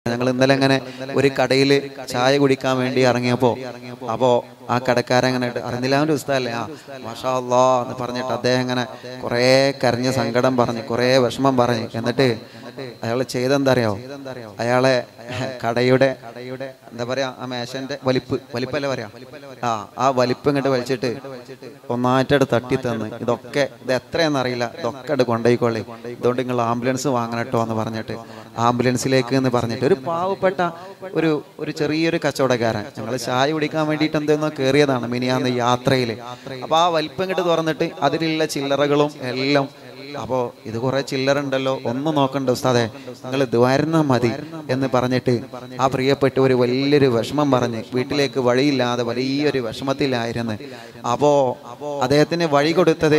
ഞങ്ങൾ ഇന്നലെ ഇങ്ങനെ ഒരു കടയിൽ ചായ കുടിക്കാൻ വേണ്ടി ഇറങ്ങിയപ്പോ അപ്പോ ആ കടക്കാരങ്ങനെ അറിഞ്ഞില്ലാവിന്റെ ഉസ്താല്ലേ ആ മാഷാ അല്ലാ എന്ന് പറഞ്ഞിട്ട് അദ്ദേഹം ഇങ്ങനെ കുറേ കരഞ്ഞ സങ്കടം പറഞ്ഞ് കുറേ വിഷമം പറഞ്ഞ് എന്നിട്ട് അയാൾ ചെയ്തെന്താ അറിയോ അയാളെ കടയുടെ എന്താ പറയാ ആ മേശന്റെ വലിപ്പ് വലിപ്പല്ലേ പറയാ ആ ആ വലിപ്പ് ഇങ്ങോട്ട് വലിച്ചിട്ട് ഒന്നായിട്ടട് തട്ടി തന്ന് ഇതൊക്കെ ഇത് എത്രയെന്ന് അറിയില്ല ഇതൊക്കെ ഇട്ട് കൊണ്ടുപോയിക്കോളി ഇതുകൊണ്ട് നിങ്ങൾ ആംബുലൻസ് വാങ്ങണട്ടോ എന്ന് പറഞ്ഞിട്ട് ആംബുലൻസിലേക്ക് എന്ന് പറഞ്ഞിട്ട് ഒരു പാവപ്പെട്ട ഒരു ഒരു ചെറിയൊരു കച്ചവടക്കാരൻ ഞങ്ങൾ ചായ കുടിക്കാൻ വേണ്ടിയിട്ട് എന്തെന്നോ കയറിയതാണ് മിനിയാന്ന് യാത്രയിൽ അപ്പൊ ആ വലിപ്പം ഇങ്ങോട്ട് തുറന്നിട്ട് അതിലുള്ള ചില്ലറകളും എല്ലാം അപ്പോ ഇത് കുറെ ചില്ലറ ഉണ്ടല്ലോ ഒന്നും നോക്കണ്ട ഉസ്താദെ നിങ്ങൾ ദ്വാരുന്ന മതി എന്ന് പറഞ്ഞിട്ട് ആ പ്രിയപ്പെട്ട ഒരു വലിയൊരു വിഷമം പറഞ്ഞ് വീട്ടിലേക്ക് വഴിയില്ലാതെ വലിയൊരു വിഷമത്തിലായിരുന്നു അപ്പോ അദ്ദേഹത്തിന് വഴി കൊടുത്തത്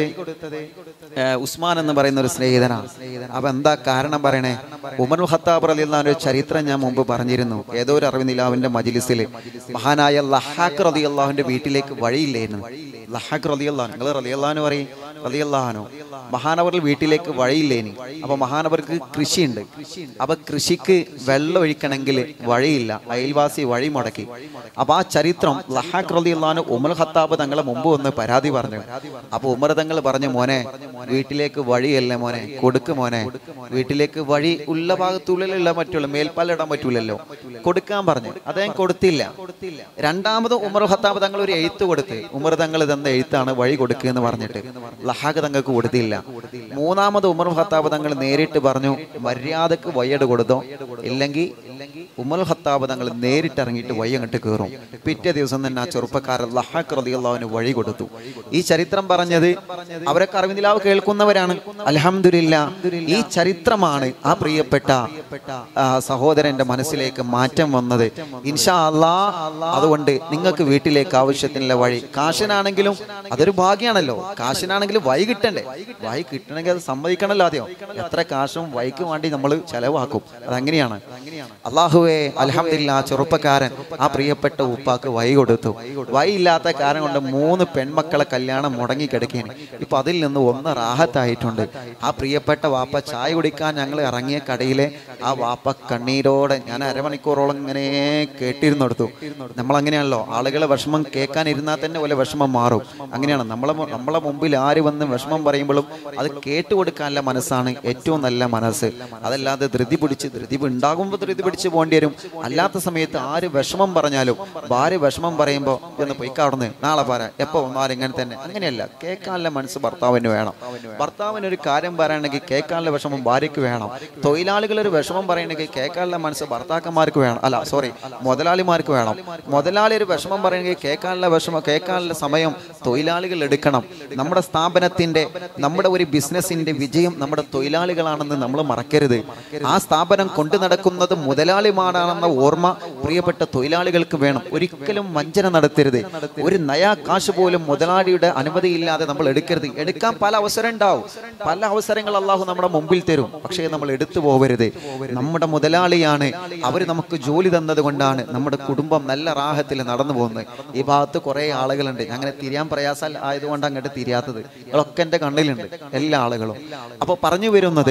ഏഹ്, ഉസ്മാൻ എന്ന് പറയുന്ന ഒരു സ്നേഹിതനാണ് അപ്പൊ എന്താ കാരണം പറയണേ ഉമർ ഖത്താബ് അലി ഒരു ചരിത്രം ഞാൻ മുമ്പ് പറഞ്ഞിരുന്നു ഏതോ ഒരു അറിവ് നിലാവിന്റെ മജിലിസിൽ മഹാനായ ലഹാഖ് റതി അള്ളാഹുവിന്റെ വീട്ടിലേക്ക് വഴിയില്ലായിരുന്നു ലഹാഖ് റതി അള്ളഹാൻ നിങ്ങൾ റതി അള്ളഹാന് പറയും റതി അള്ളഹാനോ മഹാനവറിൽ വീട്ടിലേക്ക് വഴിയില്ലേനി അപ്പൊ മഹാനവർക്ക് കൃഷിയുണ്ട് അപ്പൊ കൃഷിക്ക് വെള്ളം ഒഴിക്കണമെങ്കിൽ വഴിയില്ല അയൽവാസി വഴി മുടക്കി അപ്പൊ ആ ചരിത്രം ലഹാഖ് റതി അള്ളഹാന് ഉമർ ഖത്താബ് തങ്ങളെ മുമ്പ് വന്ന് പരാതി പറഞ്ഞു അപ്പൊ ഉമർ തങ്ങൾ പറഞ്ഞു മോനെ വീട്ടിലേക്ക് വഴിയല്ല മോനെ കൊടുക്ക് മോനെ വീട്ടിലേക്ക് വഴി ഉള്ള ഭാഗത്തുള്ളിലുള്ള മറ്റുള്ള മേൽപ്പാലിടാൻ പറ്റൂലല്ലോ കൊടുക്കാൻ പറഞ്ഞു അദ്ദേഹം കൊടുത്തില്ല രണ്ടാമത് ഉമർ ഖത്താബ് തങ്ങൾ ഒരു എഴുത്ത് കൊടുത്ത് ഉമർ തങ്ങൾ തന്ന എഴുത്താണ് വഴി കൊടുക്കുക എന്ന് പറഞ്ഞിട്ട് ലഹാഖ് തങ്ങൾക്ക് കൊടുത്തില്ല മൂന്നാമത് ഉമർ ഖത്താബ് തങ്ങൾ നേരിട്ട് പറഞ്ഞു മര്യാദക്ക് വയ്യട് കൊടുത്തോ ഇല്ലെങ്കിൽ ഉമർ ഖത്താബ് തങ്ങൾ നേരിട്ട് ഇറങ്ങിയിട്ട് വഴി അങ്ങോട്ട് കയറും പിറ്റേ ദിവസം തന്നെ ആ ചെറുപ്പക്കാരൻ ലഹാഖ് റളിയല്ലാഹുവിന് വഴി കൊടുത്തു ഈ ചരിത്രം പറഞ്ഞത് അവരൊക്കെ അറിവിന്ദിലാവ് കേൾക്കുന്നവരാണ് അലഹമില്ല ഈ ചരിത്രമാണ് ആ പ്രിയപ്പെട്ട ആ, സഹോദരന്റെ മനസ്സിലേക്ക് മാറ്റം വന്നത് ഇൻഷാ അല്ലാ അതുകൊണ്ട് നിങ്ങൾക്ക് വീട്ടിലേക്ക് ആവശ്യത്തിനുള്ള വഴി കാശിനാണെങ്കിലും അതൊരു ഭാഗ്യാണല്ലോ കാശിനാണെങ്കിലും വഴി കിട്ടണ്ടേ വഴി കിട്ടണമെങ്കിൽ അത് സമ്മതിക്കണല്ലോ ആദ്യം എത്ര കാശും വഴിക്ക് വേണ്ടി നമ്മൾ ചെലവാക്കും അതങ്ങനെയാണ് അള്ളാഹുവേ അലഹമില്ല ചെറുപ്പക്കാരൻ ആ പ്രിയപ്പെട്ട ഉപ്പാക്ക് വഴി കൊടുത്തു വഴി ഇല്ലാത്ത കാരണം കൊണ്ട് മൂന്ന് പെൺമക്കളെ കല്യാണം മുടങ്ങി കിടക്കുകയാണ് ഇപ്പൊ അതിൽ നിന്ന് ഒന്ന് റാഹത്തായിട്ടുണ്ട് ആ പ്രിയപ്പെട്ട വാപ്പ ചായ കുടിക്കാൻ ഞങ്ങൾ ഇറങ്ങിയ കടയിലെ ആ വാപ്പ കണ്ണീരോടെ ഞാൻ അരമണിക്കൂറോളം ഇങ്ങനെ കേട്ടിരുന്നെടുത്തു നമ്മൾ അങ്ങനെയാണല്ലോ ആളുകളെ വിഷമം കേൾക്കാൻ ഇരുന്നാൽ തന്നെ പോലെ വിഷമം മാറും അങ്ങനെയാണ് നമ്മളെ മു- നമ്മളെ മുമ്പിൽ ആര് വന്ന് വിഷമം പറയുമ്പോഴും അത് കേട്ടുകൊടുക്കാനുള്ള മനസ്സാണ് ഏറ്റവും നല്ല മനസ്സ് അതല്ലാതെ ധൃതി പിടിച്ച് ധൃതി ഉണ്ടാകുമ്പോൾ ധൃതി പിടിച്ച് പോകേണ്ടി വരും അല്ലാത്ത സമയത്ത് ആര് വിഷമം പറഞ്ഞാലും ഭാര്യ വിഷമം പറയുമ്പോൾ എന്ന് പൊയ്ക്കാവിടുന്ന് നാളെ പറ എപ്പോ വന്നാലും ഇങ്ങനെ തന്നെ അങ്ങനെയല്ല കേൾക്കാനുള്ള മനസ്സ് ഭർത്താവിന് വേണം ഭർത്താവിന് ഒരു കാര്യം പറയണമെങ്കിൽ കേൾക്കാനുള്ള വിഷമം ഭാര്യയ്ക്ക് വേണം തൊഴിലാളികൾ ഒരു വിഷമം പറയണമെങ്കിൽ കേൾക്കാനുള്ള മനസ്സ് ഭർത്താക്കന്മാർക്ക് വേണം അല്ല സോറി മുതലാളിമാർക്ക് വേണം മുതലാളി ഒരു വിഷമം പറയണമെങ്കിൽ കേൾക്കാനുള്ള വിഷമം കേൾക്കാനുള്ള സമയം തൊഴിലാളികൾ എടുക്കണം നമ്മുടെ സ്ഥാപനത്തിന്റെ നമ്മുടെ ഒരു ബിസിനസിന്റെ വിജയം നമ്മുടെ തൊഴിലാളികളാണെന്ന് നമ്മൾ മറക്കരുത് ആ സ്ഥാപനം കൊണ്ടു നടക്കുന്നത് മുതലാളിമാരാണെന്ന ഓർമ്മ പ്രിയപ്പെട്ട തൊഴിലാളികൾക്ക് വേണം ഒരിക്കലും വഞ്ചന നടത്തരുത് ഒരു നയാ കാശ് പോലും മുതലാളിയുടെ അനുമതിയില്ലാതെ നമ്മൾ എടുക്കരുത് എടുക്കാൻ പല അവസരം ഉണ്ടാവും പല അവസരങ്ങൾ അള്ളാഹു നമ്മുടെ മുമ്പിൽ തരും പക്ഷേ നമ്മൾ എടുത്തു പോകരുത് നമ്മുടെ മുതലാളിയാണ് അവർ നമുക്ക് ജോലി തന്നത് കൊണ്ടാണ് നമ്മുടെ കുടുംബം നല്ല റാഹത്തിൽ നടന്നു പോകുന്നത് ഈ ഭാഗത്ത് കുറെ ആളുകളുണ്ട് അങ്ങനെ തിരിയാൻ പ്രയാസം ആയതുകൊണ്ട് അങ്ങോട്ട് തിരിയാത്തത് നിങ്ങളൊക്കെ എൻ്റെ കണ്ണിലുണ്ട് എല്ലാ ആളുകളും അപ്പൊ പറഞ്ഞു വരുന്നത്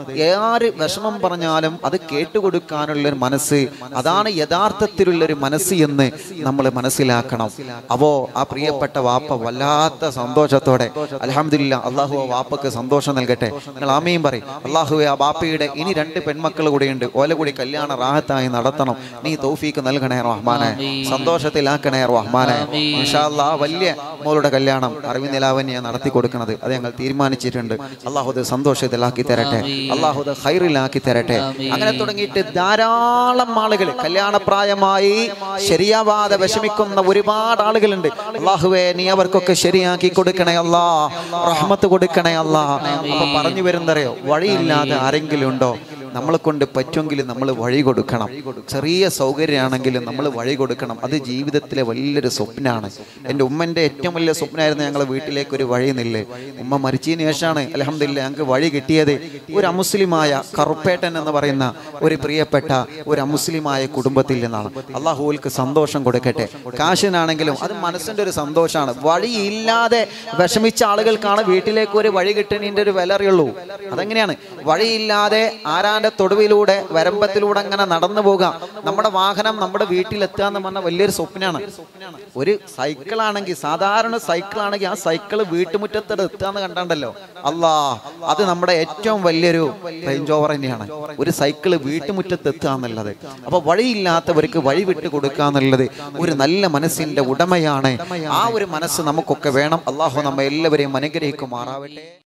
ആര് വിഷമം പറഞ്ഞാലും അത് കേട്ടുകൊടുക്കാനുള്ള ഒരു മനസ്സ് അതാണ് യഥാർത്ഥത്തിലുള്ള ഒരു മനസ്സ് എന്ന് നമ്മൾ മനസ്സിലാക്കണം അപ്പോ ആ പ്രിയപ്പെട്ട വാപ്പ വല്ലാത്ത സന്തോഷത്തോടെ അലഹമില്ല അള്ളാഹു ആ വാപ്പക്ക് സന്തോഷം നൽകട്ടെ നിങ്ങൾ ആമയും പറയും അള്ളാഹുവെ ആ ബാപ്പയുടെ ഇനി രണ്ട് പെൺമക്കൾ കൂടിയുണ്ട് ഓല കൂടി കല്യാണ റാഹത്തായി നടത്തണം നീ തൗഫീക്ക് നൽകണേ റഹ്മാനെ സന്തോഷത്തിലാക്കണേ റഹ്മാനെ ഇൻഷാ അല്ലാ ആ വലിയ മോളുടെ കല്യാണം അറിവ് നിലാവന്നെയാണ് നടത്തി കൊടുക്കുന്നത് അത് ഞങ്ങൾ തീരുമാനിച്ചിട്ടുണ്ട് അള്ളാഹു അത് സന്തോഷത്തിലാക്കി തരട്ടെ അള്ളാഹു അത് ഹൈറിലാക്കി തരട്ടെ അങ്ങനെ തുടങ്ങിയിട്ട് ധാരാളം ആളുകൾ കല്യാണപ്രായമായി ശരിയാവാതെ വിഷമിക്കുന്ന ഒരുപാട് ആളുകളുണ്ട് അള്ളാഹുവേ നീ അവർക്കൊക്കെ ശരിയാക്കി കൊടുക്കണേ അല്ലാ റഹ്മത്ത് കൊടുക്കണേ അല്ലാ അപ്പൊ പറഞ്ഞു വരുന്നറിയോ വഴിയില്ലാതെ ആരെങ്കിലും ഉണ്ടോ നമ്മളെ കൊണ്ട് പറ്റുമെങ്കിൽ നമ്മൾ വഴി കൊടുക്കണം ചെറിയ സൗകര്യമാണെങ്കിലും നമ്മൾ വഴി കൊടുക്കണം അത് ജീവിതത്തിലെ വലിയൊരു സ്വപ്നമാണ് എൻ്റെ ഉമ്മൻ്റെ ഏറ്റവും വലിയ സ്വപ്നമായിരുന്നു ഞങ്ങളെ വീട്ടിലേക്ക് ഒരു വഴി നില്ലേ ഉമ്മ മരിച്ചതിന് ശേഷമാണ് അലഹമില്ല ഞങ്ങൾക്ക് വഴി കിട്ടിയത് ഒരു അമുസ്ലിമായ കറുപ്പേട്ടൻ എന്ന് പറയുന്ന ഒരു പ്രിയപ്പെട്ട ഒരു അമുസ്ലിമായ കുടുംബത്തിൽ നിന്നാണ് അള്ളാഹുവിൽക്ക് സന്തോഷം കൊടുക്കട്ടെ കാശിനാണെങ്കിലും അത് മനസ്സിൻ്റെ ഒരു സന്തോഷമാണ് വഴിയില്ലാതെ വിഷമിച്ച ആളുകൾക്കാണ് വീട്ടിലേക്ക് ഒരു വഴി കിട്ടുന്നതിൻ്റെ ഒരു വില അറിയുള്ളൂ അതെങ്ങനെയാണ് വഴിയില്ലാതെ ആരാണ് ഉമ്മാന്റെ തൊടുവിലൂടെ വരമ്പത്തിലൂടെ അങ്ങനെ നടന്നു പോകാം നമ്മുടെ വാഹനം നമ്മുടെ വീട്ടിലെത്തുക എന്ന് പറഞ്ഞാൽ വലിയൊരു സ്വപ്നമാണ് ഒരു സൈക്കിളാണെങ്കിൽ സാധാരണ സൈക്കിളാണെങ്കിൽ ആ സൈക്കിൾ വീട്ടുമുറ്റത്തോടെ എത്തുക എന്ന് കണ്ടല്ലോ അല്ലാ അത് നമ്മുടെ ഏറ്റവും വലിയൊരു റേഞ്ച് ഓവർ തന്നെയാണ് ഒരു സൈക്കിള് വീട്ടുമുറ്റത്ത് എത്തുക എന്നുള്ളത് അപ്പൊ വഴിയില്ലാത്തവർക്ക് വഴി വിട്ട് കൊടുക്കുക എന്നുള്ളത് ഒരു നല്ല മനസ്സിന്റെ ഉടമയാണ് ആ ഒരു മനസ്സ് നമുക്കൊക്കെ വേണം അള്ളാഹു നമ്മെ എല്ലാവരെയും അനുഗ്രഹിക്കുമാറാവട്ടെ